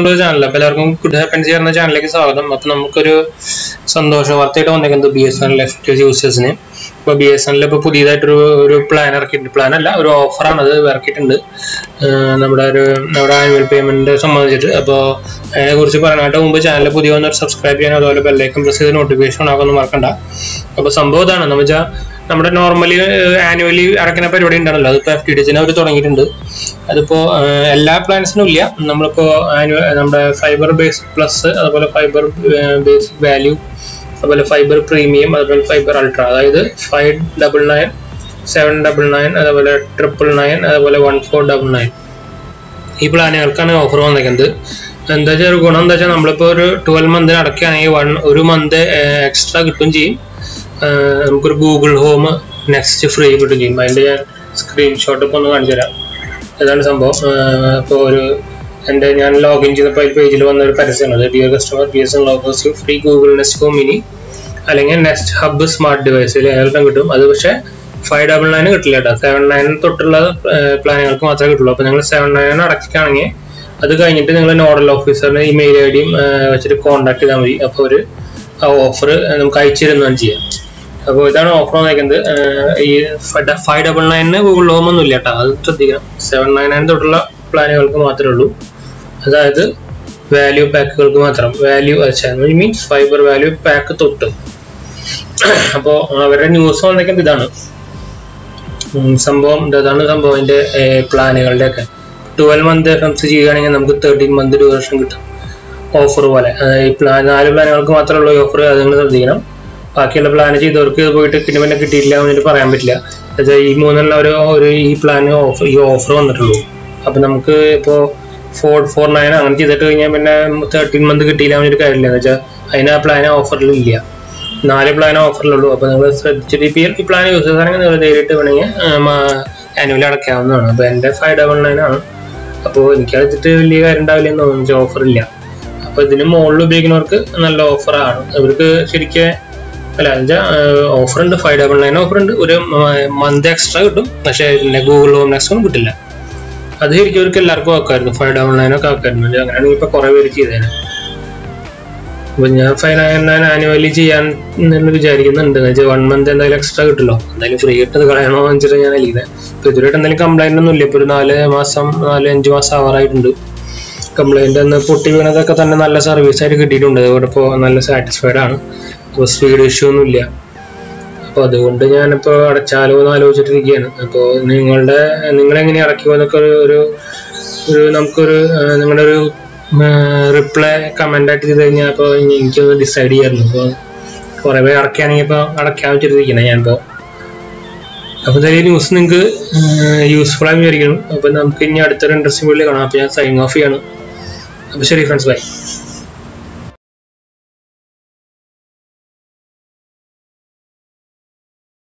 to channel അപ്പോൾ എല്ലാവർക്കും good happens ചെയ്യുന്ന ചാനലിലേക്ക് സ്വാഗതം അപ്പോൾ നമുക്കൊരു സന്തോഷ വാർത്തയായിട്ട് വന്നേക്കുന്നത് B S N L F യൂസേഴ്സിന് ഇപ്പോൾ ബി എസ് എൻ എൽ ഇപ്പോൾ പുതിയതായിട്ടൊരു ഒരു പ്ലാൻ ഇറക്കിയിട്ടുണ്ട് പ്ലാൻ അല്ല ഒരു ഓഫറാണ് അത് ഇറക്കിയിട്ടുണ്ട് ഏഹ് നമ്മുടെ ഒരു നമ്മുടെ ആനുവൽ പേയ്മെന്റ് സംബന്ധിച്ചിട്ട് അപ്പോൾ അതിനെക്കുറിച്ച് പറയാനായിട്ട് മുമ്പ് ചാനൽ പുതിയ വന്നവർ സബ്സ്ക്രൈബ് ചെയ്യാനും അതുപോലെ ബെല്ലൈക്കൻ പ്രസ് ചെയ്ത് നോട്ടിഫിക്കേഷൻ ആകുമെന്ന് മറക്കണ്ട അപ്പോൾ സംഭവം ഇതാണ് എന്ന് വെച്ചാൽ നമ്മുടെ നോർമലി ആനുവലി അടക്കുന്ന പരിപാടി ഉണ്ടല്ലോ അതിപ്പോൾ എഫ് ടി ഡി എച്ചിന് അവർ തുടങ്ങിയിട്ടുണ്ട് അതിപ്പോൾ എല്ലാ പ്ലാൻസിനും ഇല്ല നമ്മളിപ്പോൾ ആനുവൽ നമ്മുടെ ഫൈബർ ബേസ് പ്ലസ് അതുപോലെ ഫൈബർ ബേസിക് വാല്യൂ അതുപോലെ ഫൈബർ പ്രീമിയം അതുപോലെ ഫൈബർ അൾട്ര അതായത് five double nine seven double nine അതുപോലെ ട്രിപ്പിൾ നയൻ അതുപോലെ വൺ ഫോർ ഡബിൾ നയൻ ഈ പ്ലാനുകൾക്കാണ് ഓഫർ വന്നിരിക്കുന്നത് എന്താ വെച്ചാൽ ഒരു ഗുണം എന്താ വെച്ചാൽ നമ്മളിപ്പോൾ ഒരു ട്വൽവ് മന്തിന് അടക്കുകയാണെങ്കിൽ വൺ ഒരു മന്ത് എക്സ്ട്രാ കിട്ടും ചെയ്യും ആഹ് നമുക്കൊരു ഗൂഗിൾ ഹോം നെക്സ്റ്റ് ഫ്രീ കിട്ടും ചെയ്യും അതിൻ്റെ ഞാൻ സ്ക്രീൻഷോട്ട് ഇപ്പോൾ ഒന്ന് കാണിച്ചു തരാം ഇതാണ് സംഭവം ഇപ്പോൾ ഒരു എൻ്റെ ഞാൻ ലോഗിൻ ചെയ്തപ്പോൾ ഈ പേജിൽ വന്ന ഒരു പരസ്യമാണ് dear customer P S N logos free Google Nest Home Mini അല്ലെങ്കിൽ നെസ്റ്റ് ഹബ്ബ് സ്മാർട്ട് ഡിവൈസിൽ ഏതെല്ലാം കിട്ടും അത് പക്ഷേ ഫൈവ് ഡബിൾ നയൻ കിട്ടില്ല കേട്ടോ സെവൻ നയൻ തൊട്ടുള്ള പ്ലാനുകൾക്ക് മാത്രമേ കിട്ടുള്ളൂ അപ്പോൾ നിങ്ങൾ സെവൻ നയൻ അടക്കുകയാണെങ്കിൽ അത് കഴിഞ്ഞിട്ട് നിങ്ങൾ നോഡൽ ഓഫീസറിന് ഇമെയിൽ ഐ ഡിയും വെച്ചിട്ട് കോൺടാക്ട് ചെയ്താൽ മതി അപ്പോൾ ഒരു ആ ഓഫർ നമുക്ക് അയച്ചു തരുന്നതാണ് ചെയ്യാം അപ്പോൾ ഇതാണ് ഓഫർ വന്നിരിക്കുന്നത് ഈ ഫൈവ് ഡബിൾ നയനിന് ഗൂഗിൾ ഹോം ഒന്നും ഇല്ല കേട്ടോ അത് ശ്രദ്ധിക്കണം സെവൻ നയൻ നയൻ തൊട്ടുള്ള പ്ലാനുകൾക്ക് മാത്രമേ ഉള്ളൂ അതായത് വാല്യൂ പാക്കുകൾക്ക് മാത്രം value means fibre value pack തൊട്ട് അപ്പോൾ അവരുടെ ന്യൂസ് വന്നിരിക്കുന്നത് ഇതാണ് ഉം, സംഭവം ഇതാണ് സംഭവം അതിന്റെ പ്ലാനുകളുടെ ഒക്കെ twelve month F M C ചെയ്യുകയാണെങ്കിൽ നമുക്ക് തേർട്ടീൻ മന്ത് ഡ്യൂറേഷൻ കിട്ടും ഓഫർ പോലെ അതായത് ഈ പ്ലാൻ നാല് പ്ലാനുകൾക്ക് മാത്രമേ ഉള്ളൂ ഓഫർ അത് നിങ്ങൾ ശ്രദ്ധിക്കണം ബാക്കിയുള്ള പ്ലാൻ ചെയ്തവർക്ക് ഇത് പോയിട്ട് പിന്നെ പിന്നെ കിട്ടിയില്ല എന്നിട്ട് പറയാൻ പറ്റില്ല എന്നുവെച്ചാൽ ഈ മൂന്നെണ്ണം ഒരു ഒരു ഈ പ്ലാൻ ഓഫർ ഈ ഓഫർ വന്നിട്ടുള്ളൂ അപ്പം നമുക്ക് ഇപ്പോൾ ഫോർ ഫോർ നയൻ അങ്ങനെ ചെയ്തിട്ട് കഴിഞ്ഞാൽ പിന്നെ തേർട്ടീൻ മന്ത് കിട്ടിയില്ല എന്നൊരു കാര്യമില്ല എന്ന് വെച്ചാൽ അതിന് ആ പ്ലാൻ ഓഫറിൽ ഇല്ല നാല് പ്ലാൻ ഓഫറിലുള്ളൂ അപ്പോൾ നിങ്ങൾ ശ്രദ്ധിച്ചിട്ട് ഇപ്പം ഈ പ്ലാൻ യൂസ് ചെയ്താണെങ്കിൽ നിങ്ങൾ നേരിട്ട് വേണമെങ്കിൽ ആനുവലി അടയ്ക്കാവുന്നതാണ് അപ്പോൾ എൻ്റെ ഫൈവ് ഡബിൾ നയൻ ആണ് അപ്പോൾ എനിക്ക് അതിട്ട് വലിയ കാര്യം ഉണ്ടാവില്ല എന്ന് തോന്നുന്നു ഓഫർ ഇല്ല അപ്പോൾ ഇതിന് മുകളിൽ ഉപയോഗിക്കുന്നവർക്ക് നല്ല ഓഫറാണ് ഇവർക്ക് ശരിക്കും അല്ല എന്നുവെച്ചാൽ ഓഫർ ഉണ്ട് ഫൈവ് ഡബിൾ നയൻ ഓഫർ ഉണ്ട് ഒരു മന്ത് എക്സ്ട്രാ കിട്ടും പക്ഷേ പിന്നെ ഗൂഗിൾ ഹോം നെക്സ്റ്റ് ഒന്നും കിട്ടില്ല അത് ശരിക്കും അവർക്ക് എല്ലാവർക്കും ആക്കായിരുന്നു ഫൈവ് ഡബിൾ നയൻ ഒക്കെ ആക്കായിരുന്നു അങ്ങനെയാണെങ്കിൽ ഇപ്പൊ കുറെ പേര് ചെയ്തേനെ അപ്പൊ ഞാൻ ഫൈവ് നയൻ നയൻ ആനുവലി ചെയ്യാൻ എന്ന് വിചാരിക്കുന്നുണ്ട് എന്നുവെച്ചാൽ വൺ മന്ത് എന്തായാലും എക്സ്ട്രാ കിട്ടല്ലോ എന്തായാലും ഫ്രീ ഇട്ടത് കളയണോ എന്ന് വെച്ചിട്ട് ഞാൻ നൽകിയത് ഇപ്പൊ ഇതുവരെയായിട്ട് എന്തായാലും കംപ്ലൈന്റ് ഒന്നും ഇല്ല ഇപ്പൊ ഒരു നാല് മാസം നാല് അഞ്ച് മാസം ആവാറായിട്ടുണ്ട് കംപ്ലൈന്റ് എന്ന് പൊട്ടി വീണതൊക്കെ തന്നെ നല്ല സർവീസ് ആയിട്ട് കിട്ടിയിട്ടുണ്ട് അതുകൊണ്ട് ഇപ്പോൾ നല്ല സാറ്റിസ്ഫൈഡ് ആണ് അപ്പോൾ സ്പീഡ് ഇഷ്യൂ ഒന്നും ഇല്ല അപ്പോൾ അതുകൊണ്ട് ഞാനിപ്പോൾ അടച്ചാലോ എന്ന് ആലോചിച്ചിട്ടിരിക്കുകയാണ് അപ്പോൾ നിങ്ങളുടെ നിങ്ങളെങ്ങനെ ഇറക്കി എന്നൊക്കെ ഒരു ഒരു ഒരു നമുക്കൊരു ആ, നിങ്ങളുടെ ഒരു റിപ്ലൈ കമൻ്റ് ആയിട്ട് ചെയ്ത് കഴിഞ്ഞാൽ അപ്പോൾ എനിക്കൊന്ന് ഡിസൈഡ് ചെയ്യായിരുന്നു അപ്പോൾ കുറേ പേര് ഇറക്കുകയാണെങ്കിൽ ഇപ്പോൾ അടയ്ക്കാൻ വെച്ചിട്ടിരിക്കണേ ഞാനിപ്പോൾ അപ്പോൾ ചെറിയ ന്യൂസ് നിങ്ങൾക്ക് യൂസ്ഫുൾ ആയി വിചാരിക്കണം അപ്പോൾ നമുക്ക് ഇനി അടുത്തൊരു ഇൻട്രസ്റ്റിംഗ് വീഡിയോ കാണാം അപ്പോൾ ഞാൻ സൈൻ ഓഫ് ചെയ്യണം അപ്പോൾ ശരി ഫ്രണ്ട്സ് ബൈ